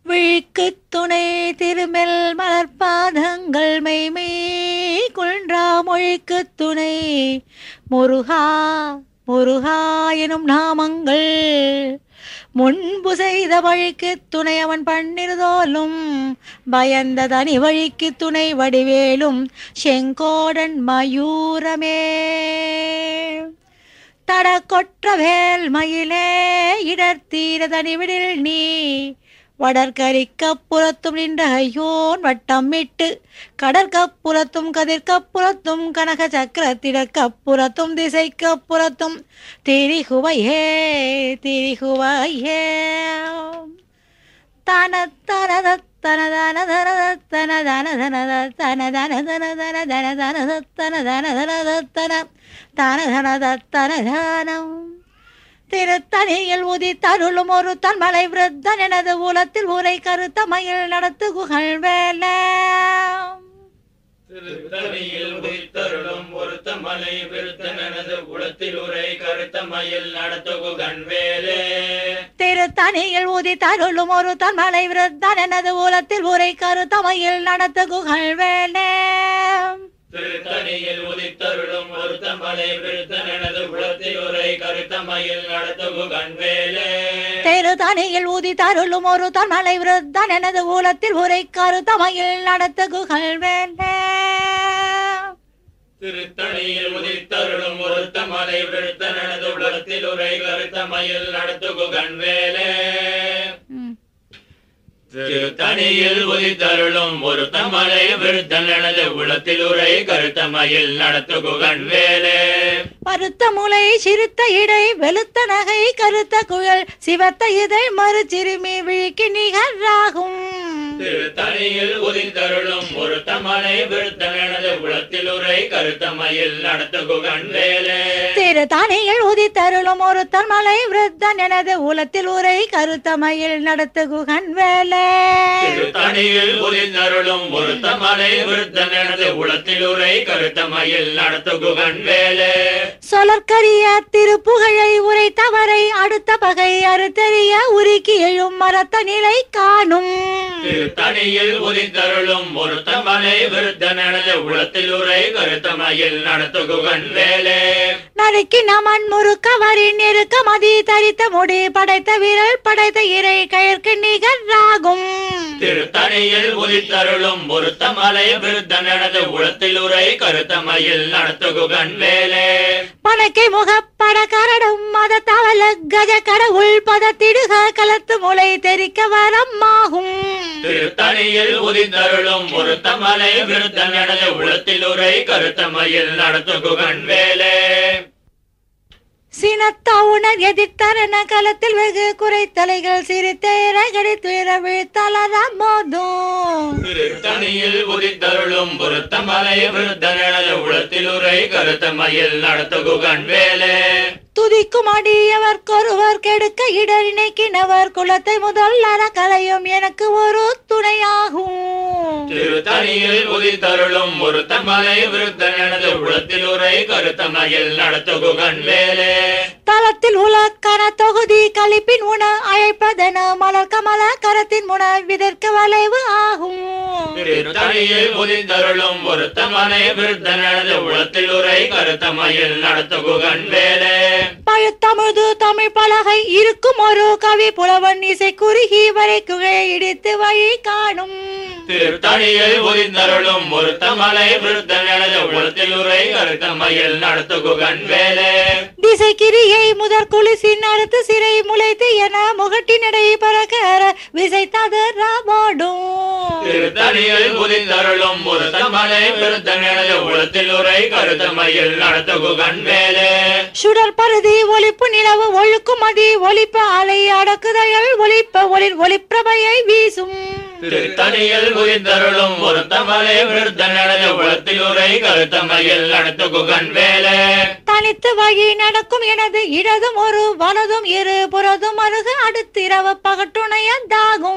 விழிக்கு துணை திருமெல் மலர்பாதங்கள் மெய்மை குன்றா மொழிக்கு துணை முருகா முருகா எனும் நாமங்கள் முன்பு செய்த வழிக்கு துணை அவன் பண்ணிருதோலும் பயந்த தனி வழிக்கு துணை வடிவேலும் செங்கோடன் மயூரமே தட கொற்ற வேல் மயிலே இடர்த்தீர தனிவிடில் நீ வடற்கரிக்கப்புறத்தும் நின்ற ஐயோன் வட்டம் விட்டு கடற்கப்புறத்தும் கதிர்கப்புறத்தும் கனக சக்கரத்திடக்கப்புறத்தும் திசைக்கப்புறத்தும் திரிகுவையே திரிகுவையே தன தனத தனதன தனத தனதன தனத தனதன தனதன தனதன தனதன தனத தன தனதனத தனதானம் திருத்தணியில் உதித்தருளும் ஒரு தன்மலை விருத்தன் எனது உலத்தில் உரை கருத்த மயில் நடத்து குகழ் வேலை திருத்தணியில் உதித்தருளும் ஒருத்த மலை விருத்தனது உளத்தில் உரை கருத்த மயில் நடத்துகு கண்வேலே திருத்தணியில் உதித்தருளும் ஒரு தன்மலை விருத்தன் எனது உலத்தில் உரை கருத்த மயில் நடத்து குகழ் வேலை திருத்தணியில் உதித்தருளும் ஒருத்த மலை விருத்தனது உளத்தில் உரை கருத்த மயில் நடத்துகு கண்வேலே திருத்தணியில் உதித்தருளும் ஒரு தன்மலை விருத்தன் எனது உலத்தில் உரை கருத்த மயில் நடத்து குகழ் வேலை திருத்தணியில் உதித்தருளும் ஒருத்த மலை விருத்தனது உளத்தில் உரை கருத்த மயில் நடத்துகு கண்வேலே ம். திருத்தணியில் உதித்தருளும் ஒரு தமலை விருத்தனது உளத்தில் உரை கருத்தமையில் நடத்துகு கண்வேலே பருத்த முலை சிறுத்த இடை வெளுத்த நகை கருத்த குழல் சிவத்த இதை மறுச்சிறுமி விழிக்கு நிகராகும் திருத்தணியில் உதித்தருளும் ஒரு தமலை விருத்தனது உளத்தில் உரை கருத்தமையில் நடத்துகு கண்வேலே திரு தானியில் உதித்தருளும் ஒரு தன்மலை விருத்தன் எனது உலத்தில் உரை கருத்தமையில் நடத்து குகன் வேலை திருத்தணியில் உதித்தருளும் ஒரு தமலை விருத்தனது உளத்தில் உரை கருத்தமையில் நடத்துகு கண்வேலே சொலற்கரிய திருப்புகழை உரைத்தவரை அடுத்த பகை அறுத்தறிய உருக்கி எழும் மரத்த நிலை காணும் திருத்தணியில் உதித்தருளும் ஒரு தமலை விருத்தனது உளத்தில் உரை கருத்தமையில் நடத்துகு கண்வேலே நறுக்கி நமன் முறுக்கவரின் நெருக்க மதி தரித்த முடி படைத்த விரல் படைத்த இறை கயிற்கு நிகராகும் திருத்தணியில் உதித்தருளும் ஒரு தமலை விருத்தனது உளத்தில் உரை கருத்தமையில் நடத்துகு கண்வேலே பணக்கை முகப்பட கரடும் மத தவல கஜ கடவுள் பதத்திடுக கலத்து முளை தெரிக்க வரமாகும் திருத்தணியில் உதித்தருளும் ஒரு தமலை விருத்தனது உளத்தில் உரை கருத்தமையில் நடத்துகு கண்வேலே சினத்தவுணர் எதிர்த்தரன களத்தில் வெகு குறைத்தலைகள் சிரித்தேற கடித்துயர வீழ்த்தலரம் போதும் திருத்தணியில் உதித்தருளும் ஒரு தமலை விருத்தனது உளத்தில் உரை கருத்தமையில் நடத்துகு கண்வேலே துதிக்கும் அடியவர்க்கொருவர் கெடுக்க இடரினை கிணவர் குலத்தை முதல் கலையும் எனக்கு ஒரு துணையாகும் திருத்தணியில் உதித்தருளும் ஒரு தமலை விருத்தனது உளத்தில் உரை கருத்தமையில் நடத்துகு கண்வேலே தளத்தில் உலக்கன தொகுதி கழிப்பின் உண அழைப்பதென மலர் கமல கரத்தின் முன விதற்க வளைவு ஆகும் திருத்தணியில் உதித்தருளும் ஒரு தமலை விருத்தனது உளத்தில் உரை கருத்தமையில் நடத்துகு கண்வேலே பழுத்தமுது தமிழ் பலகை இருக்கும் ஒரு கவி புலவன் இசை குறுகி வரைக்குகை இடித்து வழி காணும் திருத்தணியில் உதித்தருளும் ஒரு தமலை விருத்தனது உளத்தில் உரை கருத்தமையில் நடத்துகு கண்வேலே திசை கிரியை முதற் குளிசின் அறுத்து சிறை முளைத்து என முகட்டினடை பறக்கற விசை ததராமாடும் திருத்தணியில் உதித்தருளும் ஒரு தமலை விருத்தனது உளத்தில் உரை கருத்தமையில் நடத்துகு கண்வேலே சுடர் பருதி ஒளிப்பு நிலவு ஒழுக்கும் மதி ஒளிப்ப அலை அடக்குதல் ஒளிப்ப ஒளிர் ஒளிப்பிரபையை வீசும் திருத்தணியில் உதித்தருளும் ஒரு தமலை விருத்தனது உளத்தில் உரை கருத்தமையில் நடத்துகு கண்வேலே தனித்து வழி நடக்கும் எனது இடதும் ஒரு வலதும் இரு புறதும் அருகு அடுத்து இரவு பகட்டுணையதாகும்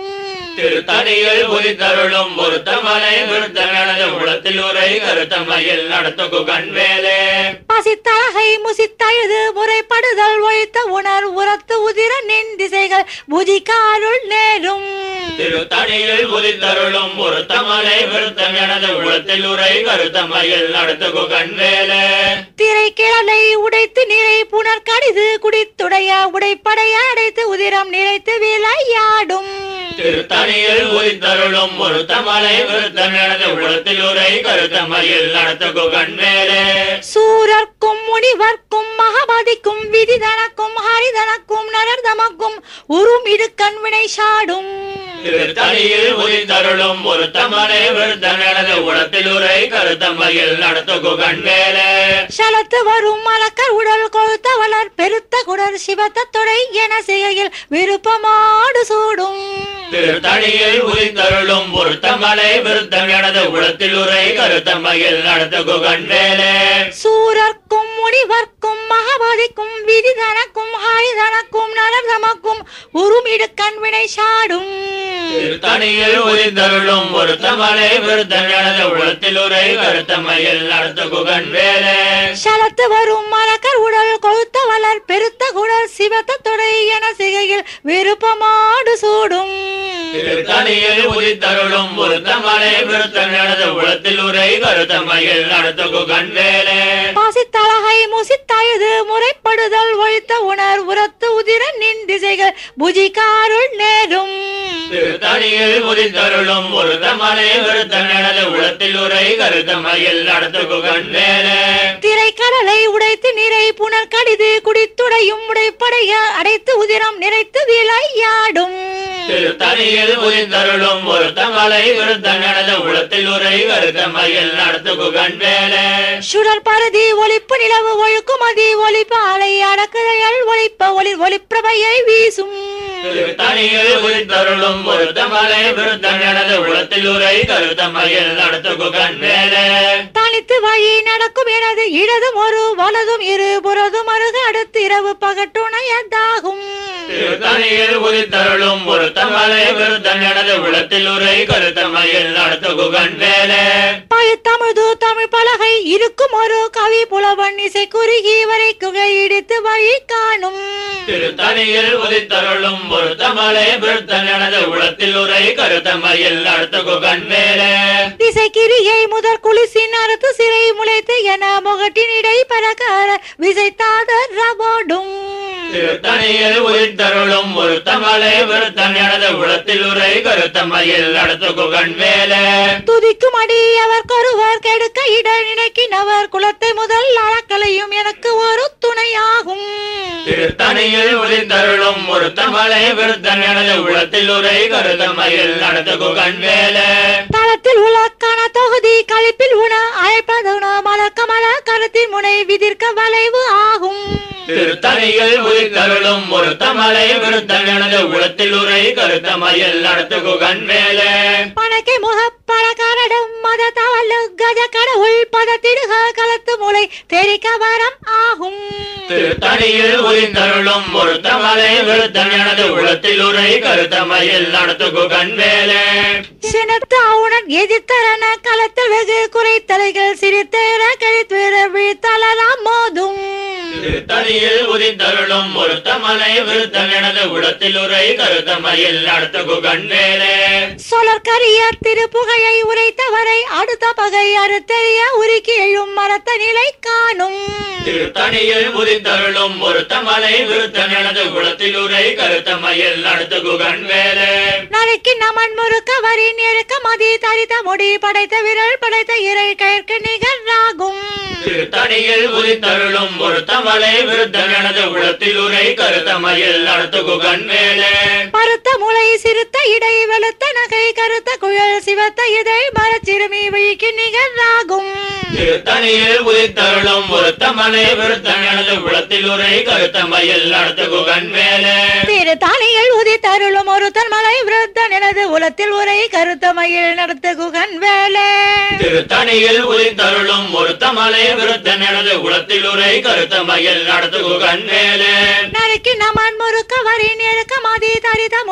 திருத்தணியில் உதித்தருளும் ஒருத்தமலை விருத்தனது உளத்தில் உரை கருத்தமையில் நடத்துகு கண்வேலே பசித்தழகை முசித்தழுது முறைப்படுதல் ஒழித்த உணர் உரத்து உதிர நின் திசைகள் புஜிக்காருள் நேரும் திருத்தணியில் உதித்தருளும் ஒருத்தமலை விருத்தனது உளத்தில் உரை கருத்தமையில் நடத்துகு கண்வேலே திரை கிழலை உடைத்து நிறை புனர் கடிது குடித்துடைய உடைப்படைய அடைத்து உதிரம் நிறைத்து விளையாடும் திருத்தணியில் உதித்தருளும் ஒருத்தமலை விருத்தனது உளத்தில் உரை கருத்தமையில் நடத்துகு கண்வேலே சூரர்க்கும் முனிவர்க்கும் மகபதிக்கும் விதிதனக்கும் ஹரிதனக்கும் நரர்தமக்கும் உரும் இடுக்கண் வினை சாடும் திருத்தணியில் உதித்தருளும் ஒருத்தமலை விருத்தனது உளத்தில் உரை கருத்தமையில் நடத்துகு கண்வேலே சலத்து வரும் மலக்கர் உடல் கொழுத்த வளர் பெருத்த குடர் சிவத்த தொடை என செய்கையில் விருப்பமாடு சூடும் திருத்தணியில் உதித்தருளும் ஒருத்தமலை விருத்தம் எனது உளத்தில் உரை கருத்தமையில் நடத்துகு கண்வேலே சூரர்க்கும் முனிவர்க்கும் மகபதிக்கும் விதிதனக்கும் ஹரிதனக்கும் நலர்தமக்கும் உருமிடு கண்வினை சாடும் திருத்தணியில் உதித்தருளும் ஒருத்தமலை விருத்தம் எனது உளத்தில் உரை கருத்தமையில் நடத்துகு கண்வேலே சலத்து வரும் மலக்கர் உடல் கொழுத்த வளர் பெருத்த குடல் சிவத்த தொடை என செய்கையில் விருப்பமாடு சூடும் திருத்தணியில் உதித்தருளும் ஒருத்தமலை விருத்தம் எனது உளத்தில் உரை கருத்தமையில் நடத்துகு கண்வேலே பாசித்தழகை முசித்தழுது முறைப்படுதல் ஒழித்த உணர் உரத்து உதிர நின் திசைகள் புஜிக்காருள் நேரும் திருத்தணியில் உதித்தருளும் ஒருத்தமலை விருத்தம் எனது உளத்தில் உரை கருத்தமையில் நடத்துகு கண்வேலே திரைக்கடலை உடைத்து நிறை புனர் கடிது குடித்துடையும் உடைப்படைய அடைத்து உதிரம் நிறைத்து விளையாடும் திருத்தணியில் உதித்தருளும் ஒருத்தமலை விருத்தம் எனது உளத்தில் உரை கருத்தமையில் நடத்துகு கண்வேலே சுடர் பரதி ஒளிப்பு நிலவு ஒழுக்குமதி ஒளிப்பு அலை அடக்குதல் ஒளிப்ப ஒளி ஒளிப்பிரபையை வீசும் திருத்தணியில் உதித்தருளும் ஒருத்தமலை விருத்தம் எனது உளத்தில் உரை கருத்தமையில் நடத்துகு கண்வேலே தனித்து வழி நடக்கும் எனது இடதும் ஒரு வலதும் இரு புறதும் அருக அடுத்து இரவு பகட்டுணையதாகும் திருத்தணியில் உதித்தருளும் ஒருத்தமலை விருத்தம் எனது உளத்தில் உரை கருத்தமையில் நடத்துகு கண்வேலே பழுத்தமிழ்து தமிழ் பலகை இருக்கும் ஒரு கவி புலவன் இசை குறுகி வரைக்குக இடித்து வழி காணும் திருத்தணியில் உதித்தருளும் ஒருத்தமலை விருத்தம் எனது உளத்தில் உரை கருத்தமையில் நடத்துகு கண்வேலே திசை கிரியை முதற் குளிசின் அறுத்து சிறை முளைத்து என முகட்டின் இடை பறக்கார விசைத்தாத ரவோடும் திருத்தணியில் உதித்தருளும் ஒருத்தமலை விருத்தம் எனது உளத்தில் உரை கருத்தமையில் நடத்துகு கண்வேலே துதிக்கும் அடி அவர் கருவர் கெடுக்க இட நினைக்கினவர் குலத்தை முதல் அழக்கலையும் எனக்கு ஒரு துணையாகும் திருத்தணியில் உதித்தருளும் ஒருத்தமலை விருத்தம் எனது உளத்தில் உரை கருத்தமையில் நடத்துகு கண்வேலே தளத்தில் உலக்கான தொகுதி கழிப்பில் உண அழைப்பதுண மலக்க மல கருத்தின் முனை விதிர்க்க வளைவு ஆகும் திருத்தணியில் உதித்தருளும் ஒருத்தமலை விருத்தம் எனது உளத்தில் உரை கருத்தமையில் நடத்துகு கண்வேலே பணக்கை முக பழக்காரடம் மத தவல்லு கஜ கடவுள் பதத்திடுக கலத்து முளை தெரிக்க வரம் ஆகும் திருத்தணியில் உதித்தருளும் ஒருத்தமலை விருத்தம் எனது உளத்தில் உரை கருத்தமையில் நடத்துகு கண்வேலே சினத்து அவுணன் எதிர்த்தரன களத்தில் வெகு குறைத்தலைகள் சிரித்தேற கழித்துற விழித்தளராம் மோதும் திருத்தணியில் உதித்தருளும் ஒருத்தமலை விருத்தம் எனது உளத்தில் உரை கருத்தமையில் நடத்துகு கண்வேலே சொலற்கரிய திருப்புகையை உரைத்தவரை அடுத்த பகை அறுத்தெறிய உருக்கி எழும் மரத்த நிலை காணும் திருத்தணியில் உதித்தருளும் ஒருத்தமலை விருத்தம் எனது உளத்தில் உரை கருத்தமையில் நடத்துகு கண்வேலே நாளைக்கு நமன் முறுக்க வரி நெருக்க மதி தரித்த முடி படைத்த விரல் படைத்த இறை கயிற்கு நிகராகும் திருத்தணியில் உதித்தருளும் ஒருத்தமலை விருத்தம் எனது உளத்தில் உரை கருத்தமையில் நடத்துகு கண்வேலே பருத்த முளை சிறுத்த இடை வெளுத்த நகை கருத்த குழல் சிவத்த இதை மரச்சிறுமி விழிக்கு நிகராகும் திருத்தணியில் உதித்தருளும் ஒருத்தமலை விருத்தம் எனது உளத்தில் உரை கருத்தமையில் நடத்துகு கண்வேலே திரு தானியில் உதித்தருளும் ஒருத்தன் மலை விருத்தன் எனது உலத்தில் உரை கருத்தமையில் நடத்து குகன் வேலை திருத்தணியில் உதித்தருளும் ஒருத்தமலை விருத்தன் எனது உளத்தில் உரை கருத்தமையில் நடத்துகு கண்வேலே நறுக்கி நமன் முறுக்க வரி நெருக்க மதி தரித முடி படை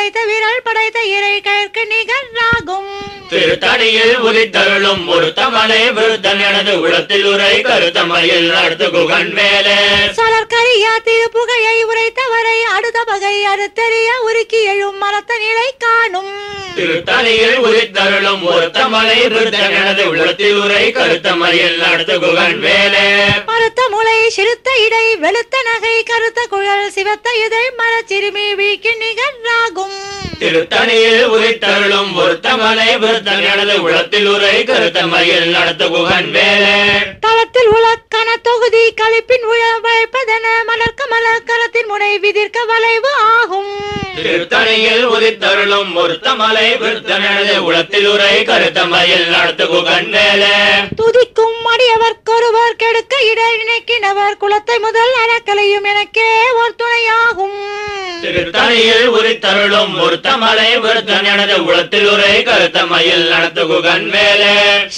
உடைத்த விரல் படைத்த இறை கற்கு நிகராகும் திருத்தணியில் உதித்தருளும் ஒரு தமிழை விருத்தன் எனது உளத்தில் உரை கருத்தமையில் நடத்து குகன் மேலே சலர்கரியா திருப்புகையை உரைத்தவரை அடுத்த பகை அறுத்தறிய உருக்கி எழும் மரத்த நிலை காணும் திருத்தணியில் உதித்தருளும் ஒரு தமிழை விருத்தன் எனது உளத்தில் உரை கருத்தமையில் நடத்து குகன் மேலே மறுத்த முளை சிறுத்த இடை வெளுத்த நகை கருத்த குழல் சிவத்த இதழ் மரச்சிறுமி வீக்கி நிகராகும் திருத்தணியில் உதித்தருளும் ஒரு தமிழை விருத்தன் எனது உளத்தில் உரை கருத்தமையில் நடத்து குகன் மேலே தளத்தில் உலக்கண தொகுதி கழிப்பின் உழவைப்பதென மலர்க்க மலர் கரத்தின் முனை விதிர்க்க வளைவு ஆகும் திருத்தணியில் உதித்தருளும் ஒரு தமிழை விருத்தன் எனது உளத்தில் உரை கருத்தமையில் நடத்து குகன் மேலே துதிக்கும் அடியவர்க்கொருவர் கெடுக்க இடர் நினைக்கினவர் குலத்தை முதல் அறக்கலையும் எனக்கே ஒரு துணையாகும் திருத்தணியில் உரித்தருளும் ஒரு தமிழை விருத்தன் எனது உளத்தில் உரை கருத்தமையில் நடத்து குகன் மேலே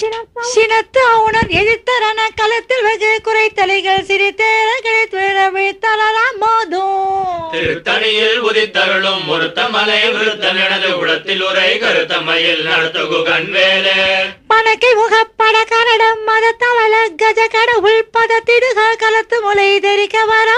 சினத்து அவுணர் எதிர்த்தரன களத்தில் வெகு குறைத்தலைகள் சிரித்தேரகளை விழித்தலாம் போதும் திருத்தணியில் உதித்தருளும் ஒரு தமிழை விருத்தன் எனது உளத்தில் உரை கருத்தமையில் நடத்து குகன் மேலே பணக்கை முகப்பட கரடம் மத தவள கஜ கடவுள் பதத்திடுக கலத்து முளை தெரிக்க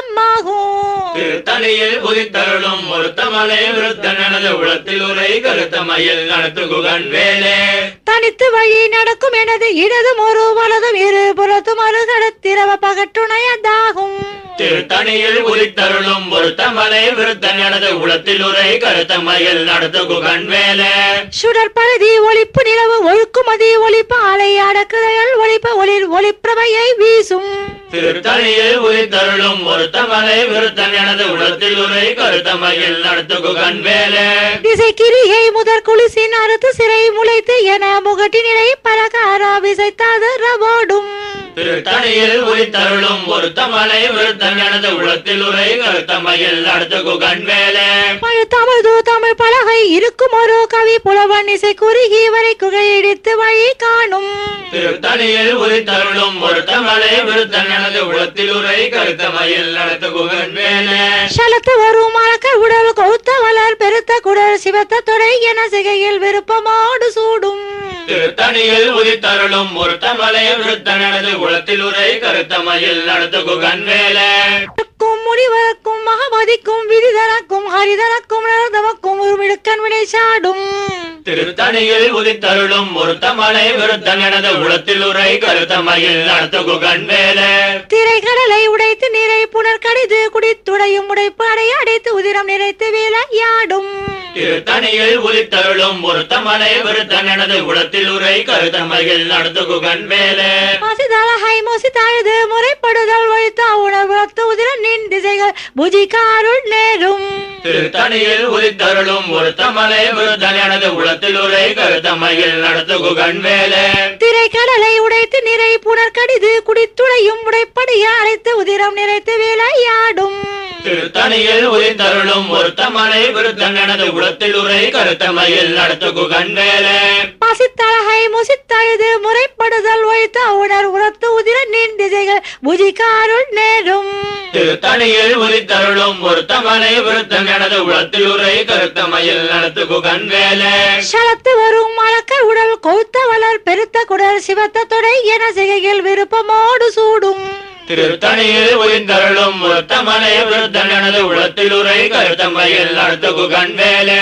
வரமாகும் திருத்தணியில் உதித்தருளும் ஒரு தமிழை விருத்தன் எனது உளத்தில் உரை கருத்தமையில் நடத்து குகன் மேலே தனித்து வழி நடக்கும் எனது இடதும் ஒரு வலதும் இரு புறத்தும் அருகடத்திரவ பகட்டுணையதாகும் திருத்தணியில் உதித்தருளும் ஒரு தமிழை விருத்தன் எனது உளத்தில் உரை கருத்தமையில் நடத்து குகன் மேலே சுடர் பழுதி ஒளிப்பு நிலவு ஒழுக்குமதி ஒளிப்பு அலை அடக்குதல் ஒளிப்ப ஒளிர் ஒளிப்பிரமையை வீசும் திருத்தணியில் உதித்தருளும் ஒரு தமிழை விருத்தன் எனது உளத்தில் உரை கருத்தமையில் நடத்து குகன் மேலே திசை கிரியை முதற் குளிசின் அறுத்து சிறை முளைத்து என முகட்டி நிலை பலகாரா விசைத்தாது ரவோடும் திருத்தணியில் உதித்தருளும் ஒரு தமிழை விருத்தன் எனது உளத்தில் உரை கருத்தமையில் நடத்து குகன் மேலே தமிழ் தமிழ் பலகை இருக்கும் ஒரு கவி புலவன் இசை குறுகி வரை குகையடித்து வழி காணும் திருத்தணியில் உதித்தருளும் ஒரு தமிழை விருத்தன் எனது உளத்தில் உரை கருத்தமையில் நடத்து குகன் மேலே சலத்து வரும் மறக்க உடல் கொழுத்த வளர் பெருத்த குடல் சிவத்த தொடை என சிகையில் விருப்பமோடு சூடும் திருத்தணியில் உதித்தருளும் ஒரு தமிழை விருத்தன் எனது உளத்தில் உரை கருத்தமையில் நடத்து குகன் மேலே க்கும் முனிவருக்கும் மகமதிக்கும் விதிதனக்கும் ஹரிதனக்கும் நரதமக்கும் உருமிடுக்கன் வினை சாடும் திருத்தணியில் உதித்தருளும் ஒரு தமிழை விருத்தன் எனது உளத்தில் உரை கருத்தமையில் நடத்து குகன் மேலே திரைக்கடலை உடைத்து நீரை புனர் கடிது குடித்துடையும் உடைப்பு அடைய அடைத்து உதிரம் நிறைத்து விளையாடும் திருத்தணியில் உதித்தருளும் ஒரு தமிழை விருத்தன் எனது உளத்தில் உரை கருத்தமையில் நடத்து குகன் மேலே மசிதலகை மொசித்தாழுது முறைப்படுதல் வைத்த உணர்வு உதிரம் நின் திசைகள் புஜிகாருள் நேரும் திருத்தணியில் உதித்தருளும் ஒரு தமிழை விருத்தன் எனது உளத்தில் உரை கருத்தமையில் நடத்து குகன் மேலே திரைக்கடலை உடைத்து நிறை புனர் கடிது குடித்துடையும் உடைப்படிய அடைத்து உதிரம் நிறைத்து விளையாடும் திருத்தணியில் உதித்தருளும் ஒரு தமிழை விருத்தன் எனது உளத்தில் உரை கருத்தமையில் நடத்து குகன் மேலே பசித்தலகை முசித்தழுது முறைப்படுதல் வைத்த உணர் உரத்து உதிர நின் திசைகள் புஜிகாருள் நேரும் திருத்தணியில் உதித்தருளும் ஒரு தமிழை விருத்தன் எனது உளத்தில் உரை கருத்தமையில் நடத்து குகன் மேலே சலத்து வரும் மலக்கர் உடல் கொழுத்த வளர் பெருத்த குடல் சிவத்த தொடை என சிகையில் விருப்பமோடு சூடும் திருத்தணியில் உதித்தருளும் ஒரு தமிழை விருத்தன் எனது உளத்தில் உரை கருத்தமையில் நடத்து குகன் மேலே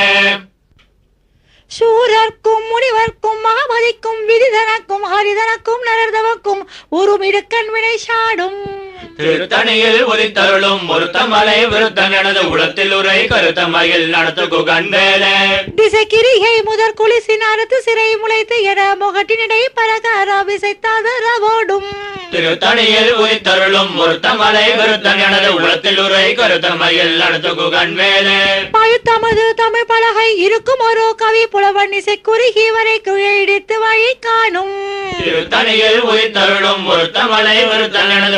சூரர்க்கும் முனிவர்க்கும் மகமதிக்கும் விதிதனக்கும் ஹரிதனக்கும் நரர்தவக்கும் உருமிடுக்கண் வினை சாடும் திருத்தணியில் உதித்தருளும் ஒரு தமிழை விருத்தன் எனது உளத்தில் உரை கருத்தமையில் நடத்து குகன் மேலே திசை கிரிகை முதற் குளிசின் அறுத்து சிறை முளைத்து என முகட்டினிடை பரகாரா விசைத்தாது ரவோடும் திருத்தணியில் உதித்தருளும் ஒரு தமிழை விருத்தன் எனது உளத்தில் உரை கருத்தமையில் நடத்து குகன் மேலே பழுத்தமது தமிழ் பலகை இருக்கும் ஒரு கவி புலவன் இசை குறுகி வரை குழையிடித்து வழி காணும் திருத்தணியில் உதித்தருளும் ஒரு தமிழை விருத்தன் எனது உளத்தில்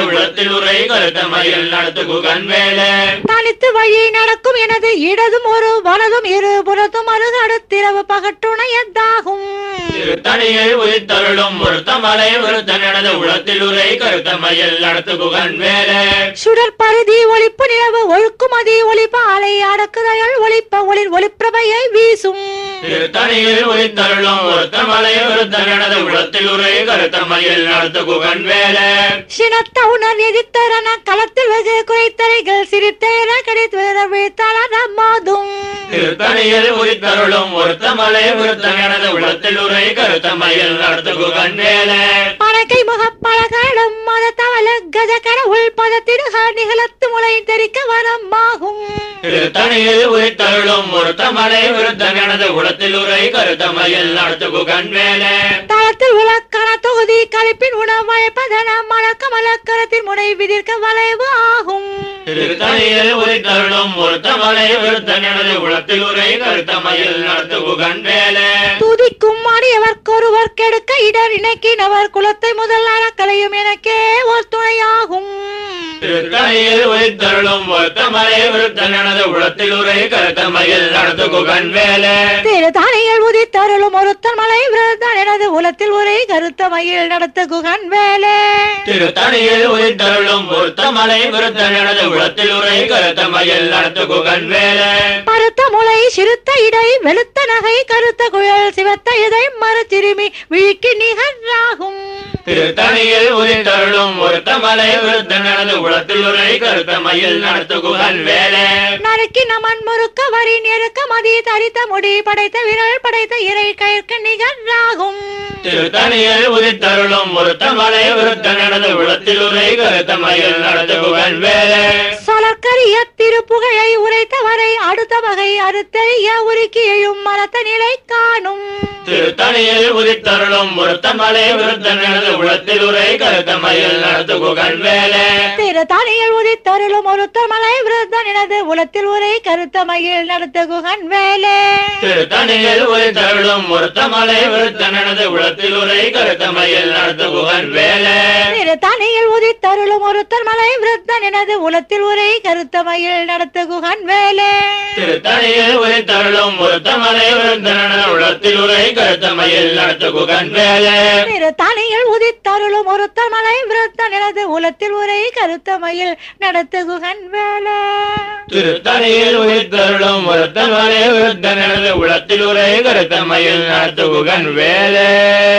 உளத்தில் உரை கருத்தமையில் நடத்து குகன் வேலே தனித்து வழி நடக்கும் எனது இடதும் ஒரு வலதும் இரு புறத்தும் அருகு அடுத்திரவு பகட்டுணையதாகும் திருத்தணியில் உயிர்த்தருளும் ஒருத்தமலை ஒருத்தனது உளத்தில் உரை கருத்தமையில் நடத்து குகன் வேலே சுடர் பருதி ஒளிப்பு நிலவு ஒழுக்குமதி ஒளிப்ப அலை அடக்குதல் ஒளிப்ப ஒளிர் ஒளிப்பிரபையை வீசும் திருத்தணியில் உயிர்த்தருளும் ஒருத்தமலை ஒருத்தனது உளத்தில் உரை கருத்தமையில் நடத்து குகன் வேலே சினத்த உணர் எதிர்த்தரன களத்தில் வெகு குறைத்தரைகள் சிரித்தேர கிடைத்து வீழ்த்தாள மாதும் திருத்தணியில் உயிர்த்தருளும் ஒருத்தமலை ஒருத்தனது உளத்தில் உரை கருத்தமையில் நடத்து குகன் வேலே பணக்கை முகப்பழகடம் மத தவள கஜ கடவுள் பதத்திடுக நிகழத்து முளை தெரிக்க வரமாகும் திருத்தணியில் உயிர்த்தருளும் ஒருத்தமலை ஒருத்தனது உளத்தில் உரை கருத்தமையில் நடத்து குகன் வேலே தளத்தில் உலக்கண தொகுதி கழிப்பின் உணவழைப்பதன மலக்க மலக்கரத்தின் முனை விதிர்க்க வளைவு ஆகும் திருத்தணியில் உயிர்த்தருளும் ஒருத்தமலை ஒருத்தனது உளத்தில் உரை கருத்தமையில் நடத்து குகன் வேலே துதிக்கும் அடியவர்க்கொருவர் கெடுக்க இடர் இணக்கினவர் குலத்தை முதல் அறக்கலையும் எனக்கே ஒரு துணையாகும் திருத்தணியில் உயிர்த்தருளும் ஒருத்தமலை ஒருத்தனது உளத்தில் உரை கருத்தமையில் நடத்து குகன் வேலே திருத்தானையில் உதித்தருளும் ஒருத்தன் மலை விரதான் எனது உலத்தில் உரை கருத்தமையில் நடத்த குகன் வேலே திருத்தணியில் உயிர்த்தருளும் ஒருத்தமலை ஒருத்தனது உளத்தில் உரை கருத்தமையில் நடத்து குகன் வேலே பருத்த முளை சிறுத்த இடை வெளுத்த நகை கருத்த குழல் சிவத்த இதை மறுதிருமி விழிக்கு நிகராகும் திருத்தணியில் உயிர்த்தருளும் ஒருத்தமலை ஒருத்தனது உளத்தில் உரை கருத்தமையில் நடத்து குகன் வேலே நறுக்கி நமன் முறுக்க வரி நெருக்க மதி தரித்த முடி படைத்த விரல் படைத்த இறை கயிற்கு நிகராகும் திருத்தணியில் உதித்தருளும் ஒருத்தமலை ஒருத்தனது உளத்தில் உரை கருத்தமையில் நடத்து குகன் வேலே சொலற்கரிய திருப்புகழை உரைத்தவரை அடுத்த வகை அறுத்தெறிய உருக்கி எழும் மரத்த நிலை காணும் திருத்தணியில் உதித்தருளும் ஒருத்தமலை ஒருத்தனது உளத்தில் உரை கருத்தமையில் நடத்து குகன் வேலே திரு தனியில் உதித்தருளும் ஒருத்தர் மலை விருத்தன் எனது உலத்தில் உரை கருத்தமையில் நடத்த குகன் வேலே திருத்தணியில் உதித்தருளும் ஒருத்தமலை ஒருத்தனது உளத்தில் உரை கருத்தமையில் நடத்து குகன் வேலே திரு தனியில் உதித்தருளும் ஒருத்தர் மலை விருத்தன் எனது உலத்தில் உரை கருத்தமையில் நடத்த குகன் வேலே திருத்தணியில் உதித்தருளும் ஒருத்தமலை ஒருத்தனது உளத்தில் உரை கருத்தமையில் நடத்து குகன் வேலே திரு தனியில் உதித்தருளும் ஒருத்தர் மலை விருத்தன் எனது உலத்தில் உரை கருத்தமையில் நடத்த குகன் வேலே திருத்தணியில் உயிர்த்தருளும் ஒருத்தமலை ஒருத்தனது உளத்தில் உரை கருத்தமையில் நடத்து குகன் வேலே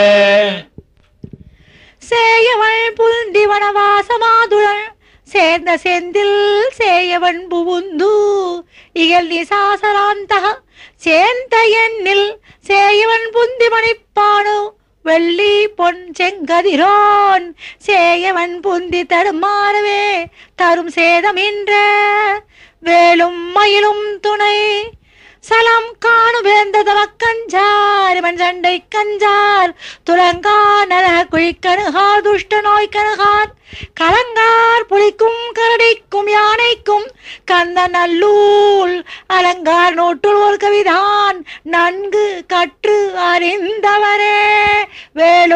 சேயவள் புல்தி வனவாசமாதுளன் சேர்ந்த செந்தில் சேயவன் புகுந்து இகல் நிசாசராந்தக சேர்ந்த எண்ணில் சேயவன் புந்தி மணிப்பானு வெள்ளி பொன் செங்கதிரோன் சேயவன் புந்தி தருமாறவே தரும் சேதமின்ற வேலும் மயிலும் துணை சலம் காணு வேந்ததவ கஞ்சார் இவன் சண்டை கஞ்சார் துலங்கா நர குழிக்கணுகார் துஷ்ட நோய் கணுகார் கலங்கார் புலிக்கும் கரடிக்கும் யானைக்கும் கந்த நல்லூல் அலங்கார் நோட்டுள் ஒரு கவிதான் நன்கு கற்று அறிந்தவரே வேலு